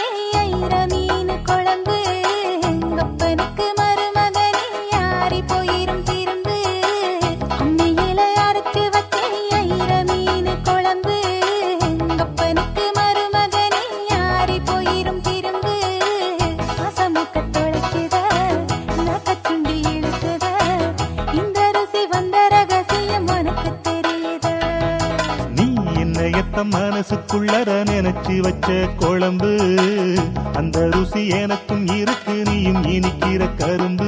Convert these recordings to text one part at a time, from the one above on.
வச்சேன் ஐர மீன் குழம்பு அப்பனுக்கு மருமகனே யாரி போயிரும் திரும்பு அம்மியில அரைச்சு வச்சேன் ஐர மீன் குழம்பு அப்பனுக்கு மருமகனே யாரி போயிரும் திரும்பு அசமுக்க தொலைக்குத நக்கச்சுண்டி இழுக்குத இந்த ருசி வந்த ரகசியம் உனக்கு தெரியுதா நீ என்னையத்த மனசுக்குள்ளர நினைச்சு வச்ச குழம்பு அந்த ருசி எனக்கும் இருக்கு நீயும் இனிக்கிற கரும்பு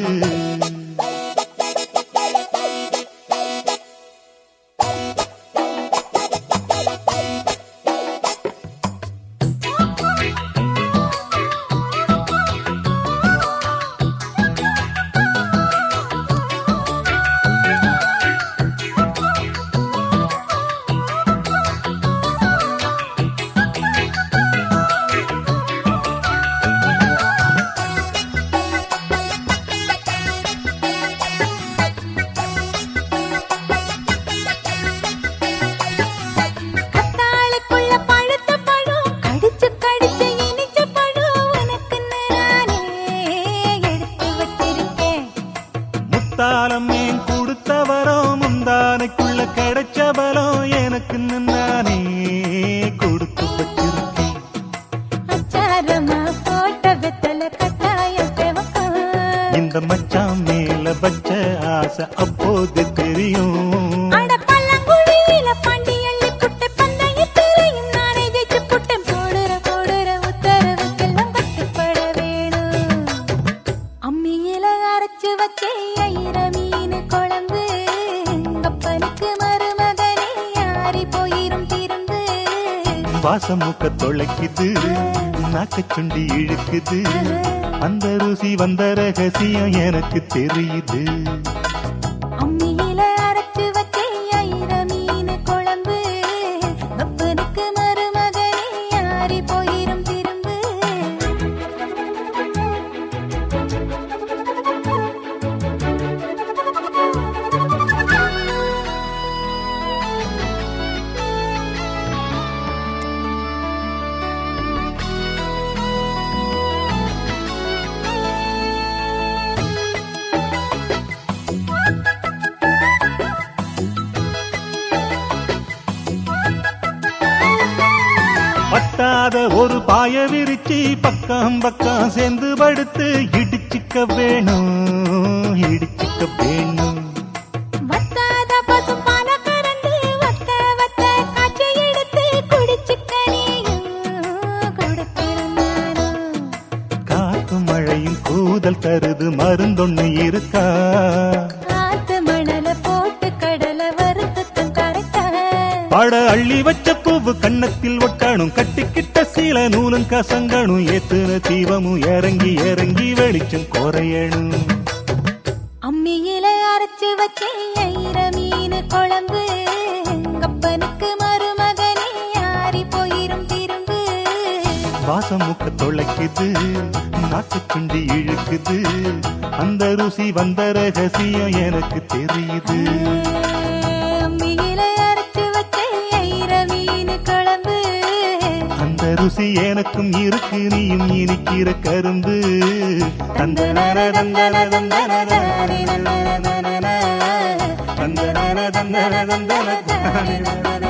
கத்தாழைக்குள்ள பழுத்த பழம் கடிச்சு கடிச்சு இனிச்ச பழம் உனக்குன்னு நானே எடுத்து வச்சிருக்கேன் முத்தாலம் ஏன் கொடுத்த வரம் முந்தானைக்குள்ள கிடைச்ச பலம் எனக்கு நானே கொடுத்து வச்சிருக்கேன் அச்சாரமா போட்ட வெத்தல கட்டாய செவக்கம் இந்த மச்சான் மேல வச்ச ஆசை அப்போது தெரியும் அட பள்ளங்குழியில பாண்டி அள்ளி புட்டு பந்தயத்திலையும் நானே ஜெயிச்சு புட்டேன் போடுற போடுற உத்தரவுக்கெல்லாம் கட்டுப்பட வேணும் அம்மியில அரைச்சு வச்சே ஐர மீன் குழம்பு அப்பனுக்கு மருமகனே யாரி போயிரும் திரும்பு வாசம் மூக்க தொலைக்குது நாக்கு சுண்டி இழுக்குது அந்த ருசி வந்த ரகசியம் எனக்கு தெரியுது அம்மியில அரைச்சு வச்சே ஐர மீன் குழம்பு அப்பனுக்கு மருமகனே யாரி போயிரும் திரும்பு பத்தாத ஒரு பாய விரிச்சி பக்கம் பக்கம் சேர்ந்து படுத்து இடிச்சுக்க வேணும் இடிச்சுக்க வேணும் வத்தாத பசும்பால கறந்து வத்த வத்த காய்ச்சி எடுத்து குடிச்சுக்க நீயும் கொடுக்கணும் நானும். காத்து மழையும் கூதல் தருது மருந்தொன்னு இருக்கா ஆத்து மணல போட்டு கடலை வறுத்துட்டும் கரைக்க பட அள்ளி வச்ச பூவு கன்னத்தில் ஒட்டணும் கட்டிக்கிட்ட சீல நூலும் கசங்கணும் ஏத்துன தீபமும் இறங்கி இறங்கி வெளிச்சம் குறையணும் அம்மியில அரைச்சு வச்சேன் ஐர மீன் குழம்பு அப்பனுக்கு மருமகனே யாரி போயிரும் திரும்பு வாசம் முக்க தொலைக்குது நாக்கு சுண்டி இழுக்குது அந்த ருசி வந்த ரகசியம் எனக்கு தெரியுது அம்மியில அரைச்சு வச்சேன் ஐர மீன் குழம்பு அந்த ருசி எனக்கும் இருக்கு நீயும் இனிக்கிற கரும்பு தந்தனர தந்தன தந்தன தந்தன தந்தன தந்தன தந்தன தந்தன